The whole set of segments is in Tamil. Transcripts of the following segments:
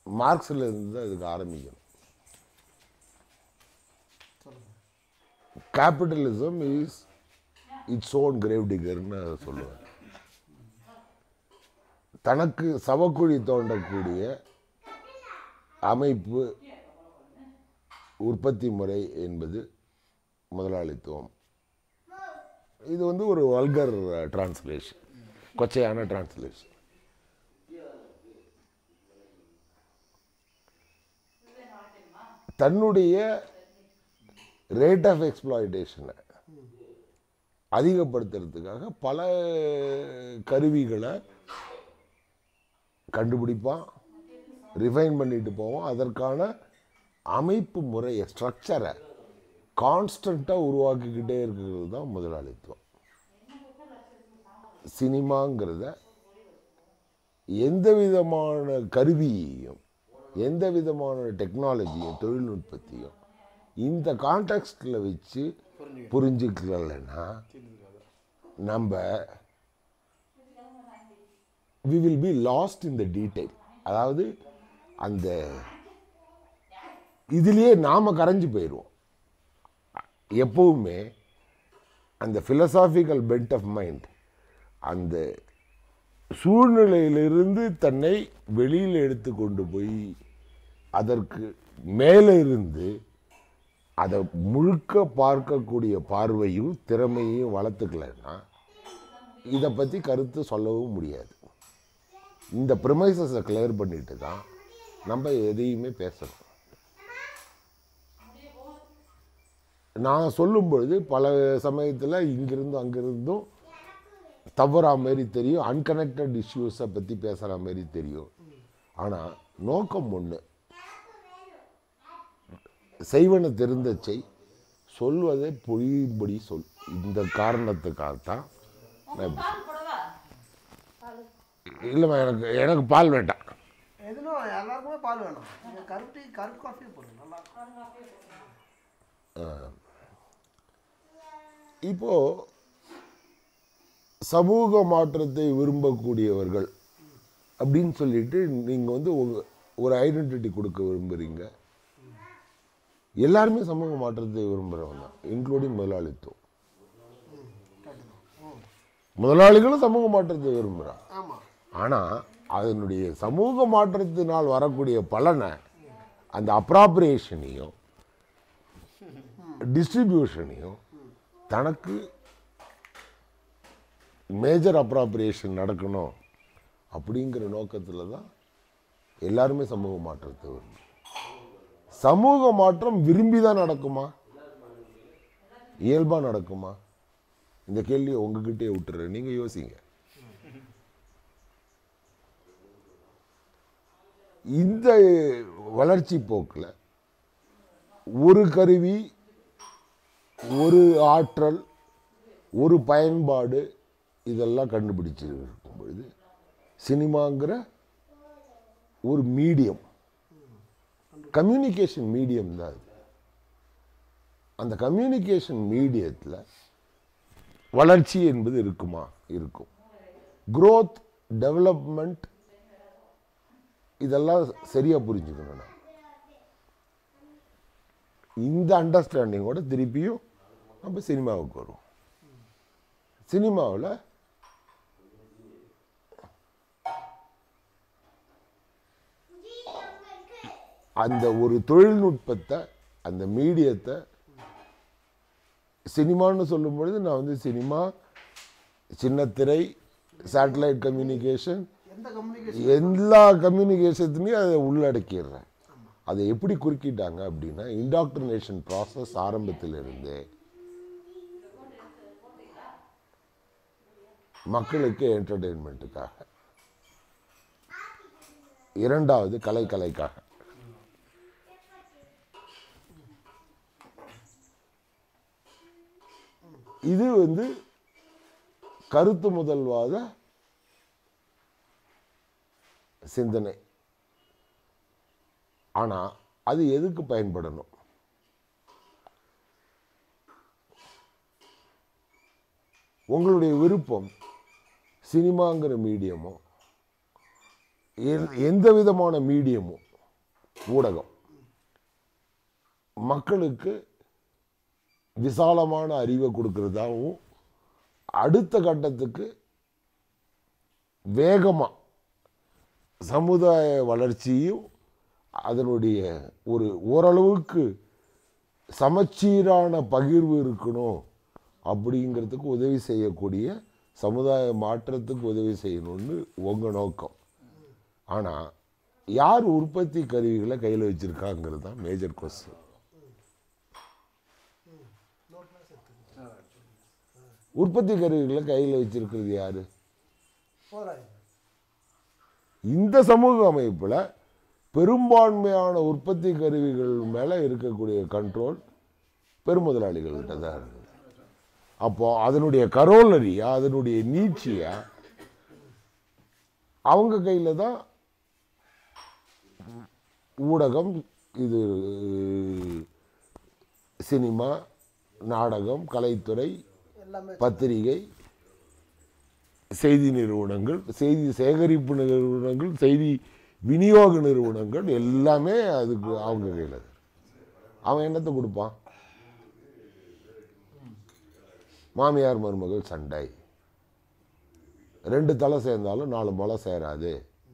மார்க்ஸில் இருந்து தான் இதுக்கு ஆரம்பிக்கணும் capitalism is its own grave டிகர்னு சொல்லுவேன் தனக்கு சவக்குழி தோண்டக்கூடிய அமைப்பு உற்பத்தி முறை என்பது முதலாளித்துவம் இது வந்து ஒரு வல்கர் டிரான்ஸ்லேஷன் கொச்சையான டிரான்ஸ்லேஷன் தன்னுடைய ரேட் ஆஃப் எக்ஸ்ப்ளாய்டேஷனை அதிகப்படுத்துறதுக்காக பல கருவிகளை கண்டுபிடிப்பான் ரிஃபைன் பண்ணிட்டு போவோம் அதற்கான அமைப்பு முறையை ஸ்ட்ரக்சரை கான்ஸ்டண்ட்டாக உருவாக்கிக்கிட்டே இருக்கிறது தான் முதலாளித்துவம் சினிமாங்கிறத எந்த விதமான கருவியையும் எந்த விதமான டெக்னாலஜியும் தொழில்நுட்பத்தையும் இந்த கான்டெக்ஸ்டில் வச்சு புரிஞ்சுக்கலன்னா நம்ம we will be lost in the detail அதாவது அந்த இதுலேயே நாம் கரைஞ்சு போயிடுவோம் எப்பவுமே அந்த philosophical bent ஆஃப் மைண்ட் அந்த சூழ்நிலையிலிருந்து தன்னை வெளியில் எடுத்து கொண்டு போய் அதற்கு மேலே இருந்து அதை முழுக்க பார்க்கக்கூடிய பார்வையும் திறமையும் வளர்த்துக்கலைன்னா இதை பற்றி கருத்து சொல்லவும் முடியாது இந்த ப்ரிமைசஸை கிளியர் பண்ணிட்டு தான் நம்ம எதையுமே பேசணும் நான் சொல்லும் பொழுது பல சமயத்தில் இங்கிருந்தும் அங்கிருந்தும் தவறா மாதிரி தெரியும் அன்கனெக்டட் இஷ்யூஸை பற்றி பேசுகிற மாதிரி தெரியும் ஆனால் நோக்கம் ஒன்று செய்வன தெரிந்த செய் சொல்வதை பொழியும்படி சொல் இந்த காரணத்துக்காகத்தான் நான் இப்படி சொல்றேன். இல்லைம்மா எனக்கு எனக்கு பால் வேண்டாம் எதுனும் எல்லாருக்குமே பால் வேணும் நீங்க கருப்பு டீ கருப்பு காஃபி போடுங்க நல்லா இருக்கும். இப்போ சமூக மாற்றத்தை விரும்பக்கூடியவர்கள் அப்படின்னு சொல்லிட்டு நீங்கள் வந்து உங்க ஒரு ஐடென்டிட்டி கொடுக்க விரும்புகிறீங்க எல்லாருமே சமூக மாற்றத்தை விரும்புகிறவங்க தான் இன்க்ளூடிங் முதலாளித்துவம் முதலாளிகளும் சமூக மாற்றத்தை விரும்புகிறான் ஆமா ஆனால் அதனுடைய சமூக மாற்றத்தினால் வரக்கூடிய பலனை அந்த அப்ராப்ரியேஷனையும் டிஸ்ட்ரிபியூஷனையும் தனக்கு மேஜர் அப்ராப்ரியேஷன் நடக்கணும் அப்படிங்கிற நோக்கத்தில் தான் எல்லாருமே சமூக மாற்றத்தை விரும்பும் சமூக மாற்றம் விரும்பி தான் நடக்குமா இயல்பாக நடக்குமா இந்த கேள்வியை உங்ககிட்டயே விட்டுறேன் நீங்கள் யோசிங்க இந்த வளர்ச்சி போக்கில் ஒரு கருவி ஒரு ஆற்றல் ஒரு பயன்பாடு இதெல்லாம் கண்டுபிடிச்சு இருக்கும் பொழுது சினிமாங்கிற ஒரு மீடியம் கம்யூனிகேஷன் மீடியம் தான் அது அந்த கம்யூனிகேஷன் மீடியத்தில் வளர்ச்சி என்பது இருக்குமா இருக்கும் growth டெவலப்மெண்ட் இதெல்லாம் சரியா புரிஞ்சுக்கணும் நான் இந்த அண்டர்ஸ்டாண்டிங்கோட திருப்பியும் நம்ம சினிமாவுக்கு வருவோம் சினிமாவில் அந்த ஒரு தொழில்நுட்பத்தை அந்த மீடியத்தை சினிமான்னு சொல்லும் பொழுது நான் வந்து சினிமா சின்னத்திரை சேட்டலைட் கம்யூனிகேஷன் எந்த கம்யூனிகேஷன் எல்லா கம்யூனிகேஷத்துலையும் அதை உள்ளடக்கிடுறேன் அதை எப்படி குறுக்கிட்டாங்க அப்படின்னா இண்டாக்ட்ரினேஷன் ப்ராசஸ் ஆரம்பத்திலிருந்தே மக்களுக்கு என்டர்டெயின்மெண்ட்டுக்காக இரண்டாவது கலை கலைக்காக இது வந்து கருத்து முதல்வாத சிந்தனை ஆனா அது எதுக்கு பயன்படணும் உங்களுடைய விருப்பம் சினிமாங்கிற மீடியமோ எந்த விதமான மீடியமோ ஊடகம் மக்களுக்கு விசாலமான அறிவை கொடுக்கறதாகவும் அடுத்த கட்டத்துக்கு வேகமாக சமுதாய வளர்ச்சியும் அதனுடைய ஒரு ஓரளவுக்கு சமச்சீரான பகிர்வு இருக்கணும் அப்படிங்கிறதுக்கு உதவி செய்யக்கூடிய சமுதாய மாற்றத்துக்கு உதவி செய்யணும்னு உங்கள் நோக்கம் ஆனால் யார் உற்பத்தி கருவிகளை கையில் வச்சுருக்காங்கிறது தான் மேஜர் கொஸ்டின் உற்பத்தி கருவிகளை கையில் வச்சிருக்கிறது யாரு போராடுங்க இந்த சமூக அமைப்பில் பெரும்பான்மையான உற்பத்தி கருவிகள் மேலே இருக்கக்கூடிய கண்ட்ரோல் பெருமுதலாளிகள்கிட்ட தான் இருக்குது அப்போ அதனுடைய கரோலரியா அதனுடைய நீட்சியா அவங்க கையில் தான் ஊடகம் இது சினிமா நாடகம் கலைத்துறை எல்லாமே பத்திரிகை செய்தி நிறுவனங்கள் செய்தி சேகரிப்பு நிறுவனங்கள் செய்தி விநியோக நிறுவனங்கள் எல்லாமே அதுக்கு அவங்க கையில் இருக்கு. அவன் என்னத்தை கொடுப்பான் மாமியார் மருமகள் சண்டை ரெண்டு தலை சேர்ந்தாலும் நாலு முளை சேராது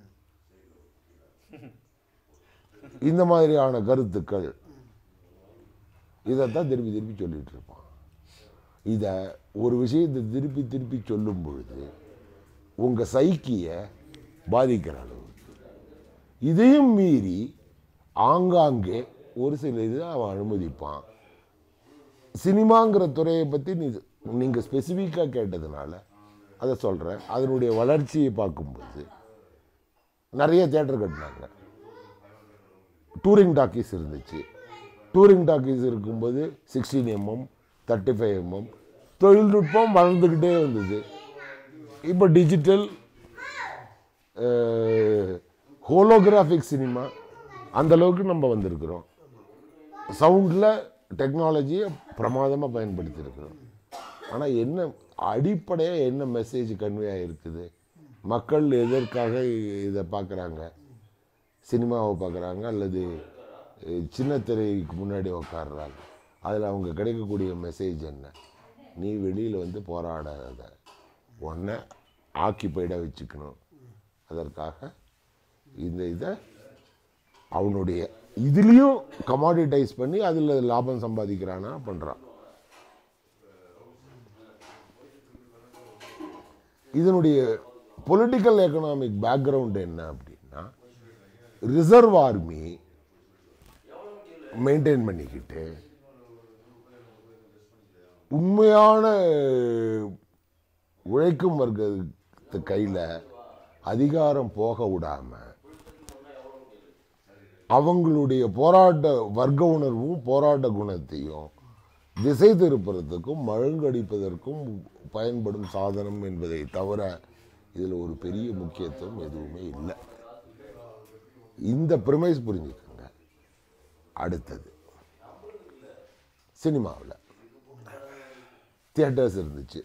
இந்த மாதிரியான கருத்துக்கள் இதைத்தான் திருப்பி திருப்பி சொல்லிட்டு இருப்பான் இதை ஒரு விஷயத்தை திருப்பி திருப்பி சொல்லும் பொழுது உங்கள் சைக்கியை பாதிக்கிற அளவு இதையும் மீறி ஆங்காங்கே ஒரு சில இது அவன் அனுமதிப்பான் சினிமாங்கிற துறையை பற்றி நீ நீங்கள் ஸ்பெசிஃபிக்காக கேட்டதுனால அதை சொல்கிறேன் அதனுடைய வளர்ச்சியை பார்க்கும்போது நிறைய தேட்டர் கட்டினாங்க டூரிங் டாக்கீஸ் இருந்துச்சு டூரிங் டாக்கீஸ் இருக்கும்போது sixteen mm thirty five mm தொழில்நுட்பம் வளர்ந்துக்கிட்டே வந்தது இப்போ டிஜிட்டல் ஹோலோகிராஃபிக் சினிமா அந்த அளவுக்கு நம்ம வந்திருக்கிறோம் சவுண்டில் டெக்னாலஜியை பிரமாதமாக பயன்படுத்தியிருக்கிறோம் ஆனால் என்ன அடிப்படையாக என்ன மெசேஜ் கன்வே ஆகிருக்குது மக்கள் எதற்காக இதை பார்க்குறாங்க சினிமாவை பார்க்குறாங்க அல்லது அஹ், சின்ன திரைக்கு முன்னாடி உட்காடுறாங்க அதில் அவங்க கிடைக்கக்கூடிய மெசேஜ் என்ன நீ வெளியில் வந்து போராடாத ஒன்றை ஆக்கிப்பைடாக வச்சுக்கணும் அதற்காக இந்த இதை அவனுடைய இதுலேயும் கமாடிட்டைஸ் பண்ணி அதில் லாபம் சம்பாதிக்கிறானா பண்ணுறான் இதனுடைய பொலிட்டிக்கல் எக்கனாமிக் பேக்ரவுண்ட் என்ன அப்படின்னா ரிசர்வ் ஆர்மி மெயின்டைன் பண்ணிக்கிட்டு உண்மையான உழைக்கும் வர்க்கத்து கையில் அதிகாரம் போக விடாம அவங்களுடைய போராட்ட வர்க்க உணர்வும் போராட்ட குணத்தையும் திசை திருப்புறதுக்கும் மழுங்கடிப்பதற்கும் பயன்படும் சாதனம் என்பதை தவிர இதில் ஒரு பெரிய முக்கியத்துவம் எதுவுமே இல்லை இந்த ப்ரிமைஸ் புரிஞ்சுக்கோங்க அடுத்தது சினிமாவில் தியேட்டர்ஸ் இருந்துச்சு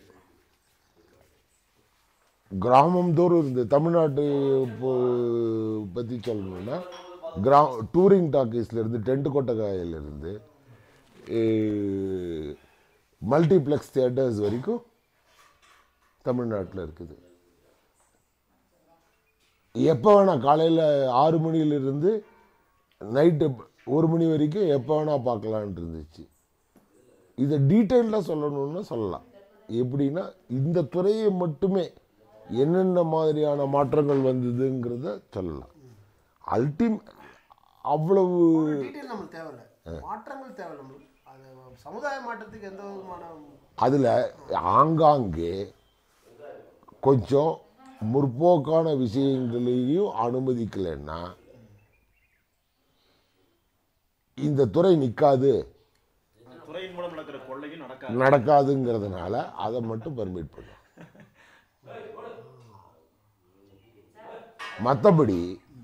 கிராமம் தோறும் இருந்து தமிழ்நாட்டு இப்போ- பத்தி சொல்லணும்னா கிரா டூரிங் டாக்கீஸ்ல இருந்து டென்ட் கொட்டக்காயில இருந்து மல்டிப்ளெக்ஸ் தியேட்டர்ஸ் வரைக்கும் தமிழ்நாட்டில் இருக்குது எப்போ வேணா காலையில் ஆறு மணியிலிருந்து நைட்டு ஒரு மணி வரைக்கும் எப்போ வேணா பார்க்கலான்ட்டு இருந்துச்சு இதை டீட்டெயிலாக சொல்லணும்னா சொல்லலாம் எப்படின்னா இந்த துறையை மட்டுமே என்னென்ன மாதிரியான மாற்றங்கள் வந்ததுங்கிறத சொல்லலாம் அல்டிம் அவ்வளவு டீட்டெயில் நம்மளுக்கு தேவையில்ல மாற்றங்கள் தேவை நம்மளுக்கு அது சமுதாய மாற்றத்துக்கு எந்த விதமான அதில் ஆங்காங்கே கொஞ்சம் முற்போக்கான விஷயங்களையும் அனுமதிக்கலைன்னா இந்த துறை நிற்காது துறையின் மூலம் நடக்கிற கொள்ளையும் நடக்காது நடக்காதுங்கிறதுனால அதை மட்டும் பர்மிட் பண்ணும் மற்றபடி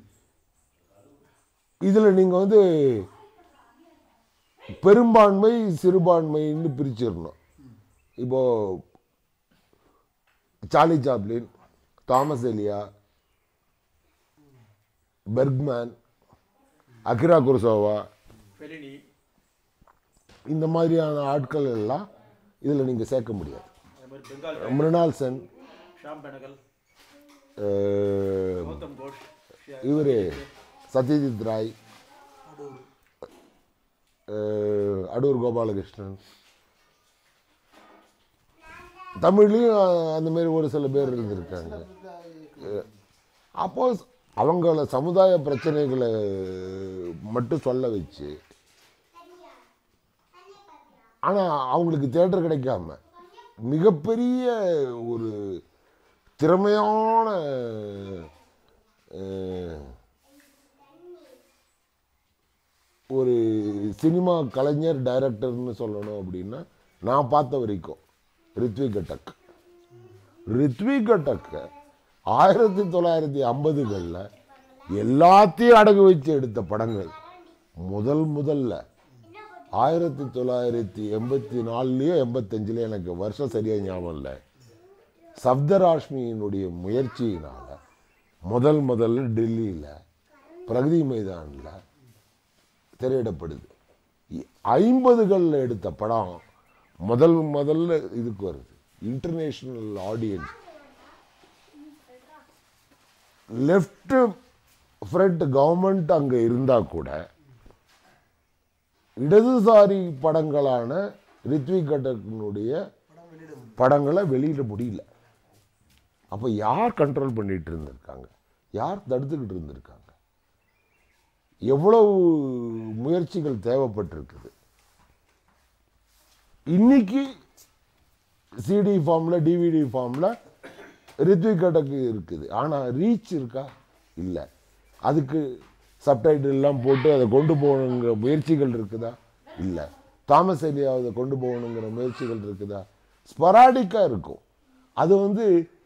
இதில் நீங்கள் வந்து பெரும்பான்மை சிறுபான்மைன்னு பிரிச்சிடணும் இப்போ Charlie Chaplin Thomas Elia Bergman Akira Kurosawa Fellini இந்த மாதிரியான ஆட்கள் எல்லாம் இதில் நீங்கள் சேர்க்க முடியாது அதே மாதிரி பெங்கால் மிருனால் சென் ஷாம் பெனகல் அஹ், கௌதம் கோஷ் ஷியா- இவர் சத்யஜித் ராய் அடூர் அஹ், அடூர் கோபாலகிருஷ்ணன் தமிழ்லையும் அந்த மாதிரி ஒரு சில பேர் இருந்திருக்காங்க அப்போ அவங்கள சமுதாய பிரச்சனைகளை மட்டும் சொல்ல வச்சு ஆனால் அவங்களுக்கு தேட்டர் கிடைக்காம மிகப்பெரிய ஒரு திறமையான அஹ், ஒரு சினிமா கலைஞர் டைரக்டர்னு சொல்லணும் அப்படின்னா நான் பார்த்த வரைக்கும் ரித்விக் கட்டக் ரித்விக் கட்டக்க ஆயிரத்தி தொள்ளாயிரத்தி ஐம்பதுகளில் எல்லாத்தையும் அடகு வச்சு எடுத்த படங்கள் முதல் முதல்ல ஆயிரத்தி தொள்ளாயிரத்தி எண்பத்தி நாலுலேயோ எண்பத்தஞ்சில் எனக்கு வருஷம் சரியாக ஞாபகம் இல்லை சப்தராஷ்மியினுடைய முயற்சியினால் முதல் முதல்ல டெல்லியில் பிரகதி மைதானில் திரையிடப்படுது ஐம்பதுகளில் எடுத்த படம் முதல் முதல்ல இதுக்கு வருது international audience left front government அங்கே இருந்தால் கூட இடதுசாரி படங்களான ரித்விக் கட்டக்கினுடைய படம் வெளியிட முடியும் படங்களை வெளியிட முடியல அப்போ யார் கண்ட்ரோல் பண்ணிட்டு இருந்திருக்காங்க யார் தடுத்துக்கிட்டு இருந்திருக்காங்க எவ்வளவு முயற்சிகள் தேவைப்பட்டிருக்குது இன்னைக்கு சிடி ஃபார்மில் டிவிடி ஃபார்மில் ரித்விக் கட்டக்கு இருக்குது ஆனால் ரீச் இருக்கா இல்லை அதுக்கு சப்டைட்டில் எல்லாம் போட்டு அதை கொண்டு போகணுங்கிற முயற்சிகள் இருக்குதா இல்லை தாமஸ் எலியா அதை கொண்டு போகணுங்கிற முயற்சிகள் இருக்குதா ஸ்பொராடிக்காக இருக்கும் அது வந்து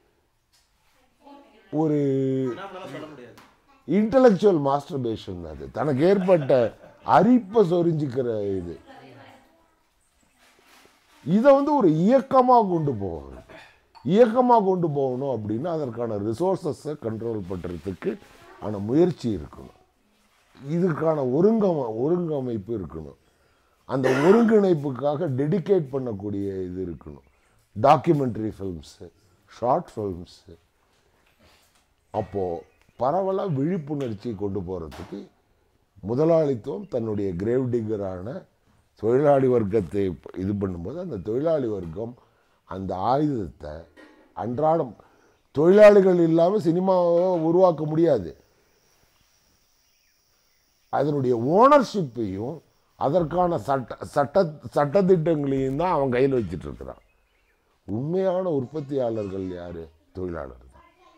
ஒரு நம்மளால சொல்ல முடியாது இன்டலெக்சுவல் மாஸ்டர்பேஷன் அது தனக்கு ஏற்பட்ட அரிப்பை சொரிஞ்சிக்கிற இது இதை வந்து ஒரு இயக்கமாக கொண்டு போகணும் இயக்கமாக கொண்டு போகணும் அப்படின்னா அதற்கான ரிசோர்ஸஸை கண்ட்ரோல் பண்ணுறதுக்கு ஆன முயற்சி இருக்கணும் இதுக்கான ஒருங்கம ஒருங்கமைப்பு இருக்கணும் அந்த ஒருங்கிணைப்புக்காக டெடிகேட் பண்ணக்கூடிய இது இருக்கணும் டாக்குமெண்ட்ரி ஃபில்ம்ஸு ஷார்ட் ஃபில்ம்ஸு அப்போது பரவலாக விழிப்புணர்ச்சி கொண்டு போகிறதுக்கு முதலாளித்துவம் தன்னுடைய கிரேவ் டிகரான தொழிலாளி வர்க்கத்தை இது பண்ணும்போது அந்த தொழிலாளி வர்க்கம் அந்த ஆயுதத்தை அன்றாடம் தொழிலாளிகள் இல்லாமல் சினிமாவை உருவாக்க முடியாது அதனுடைய ஓனர்ஷிப்பையும் அதற்கான சட்ட சட்ட சட்டத்திட்டங்களையும் தான் அவன் கையில் வச்சிட்டு இருக்கிறான் உண்மையான உற்பத்தியாளர்கள் யார் தொழிலாளர் தான்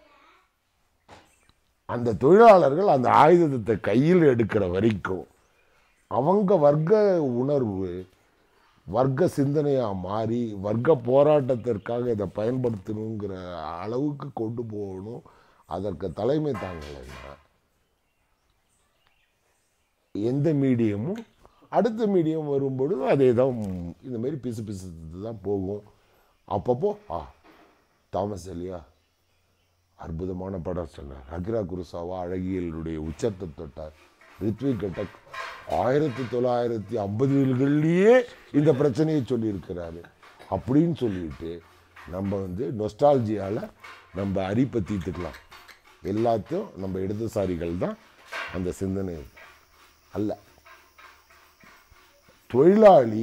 அந்த தொழிலாளர்கள் அந்த ஆயுதத்தை கையில் எடுக்கிற வரைக்கும் அவங்க வர்க்க உணர்வு வர்க்க சிந்தனையாக மாறி வர்க்க போராட்டத்திற்காக இதை பயன்படுத்தணுங்கிற அளவுக்கு கொண்டு போகணும் அதற்கு தலைமை தாங்கலைன்னா எந்த மீடியமும் அடுத்த மீடியம் வரும்பொழுது அதே தான் இந்த மாதிரி பிசு பிசு தான் போகும் அப்பப்போ ஆ தாமஸ் எலியா அற்புதமான படம் சொன்னார் அகிரா குருசாவா அழகியலுடைய உச்சத்தை தொட்டார் ரித்விக் கட்டக் ஆயிரத்தி தொள்ளாயிரத்தி ஐம்பதுகளிலேயே இந்த பிரச்சனையை சொல்லியிருக்கிறாரு அப்படின்னு சொல்லிட்டு நம்ம வந்து நொஸ்டாலஜியால் நம்ம அரிப்பை தீர்த்துக்கலாம் எல்லாத்தையும் நம்ம இடதுசாரிகள் தான் அந்த சிந்தனை அல்ல தொழிலாளி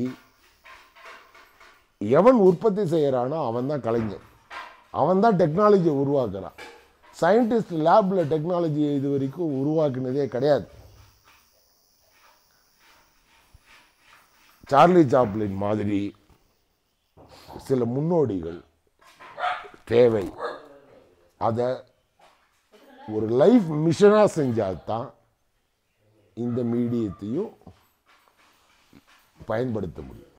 எவன் உற்பத்தி செய்கிறானோ அவன் தான் கலைஞர் அவன் தான் டெக்னாலஜியை உருவாக்குறான் சயின்டிஸ்ட் லேபில் டெக்னாலஜியை இது வரைக்கும் உருவாக்குனதே கிடையாது சார்லி சாப்ளின் மாதிரி சில முன்னோடிகள் தேவை அதை ஒரு லைஃப் மிஷனாக செஞ்சால் தான் இந்த மீடியத்தையும் பயன்படுத்த முடியும்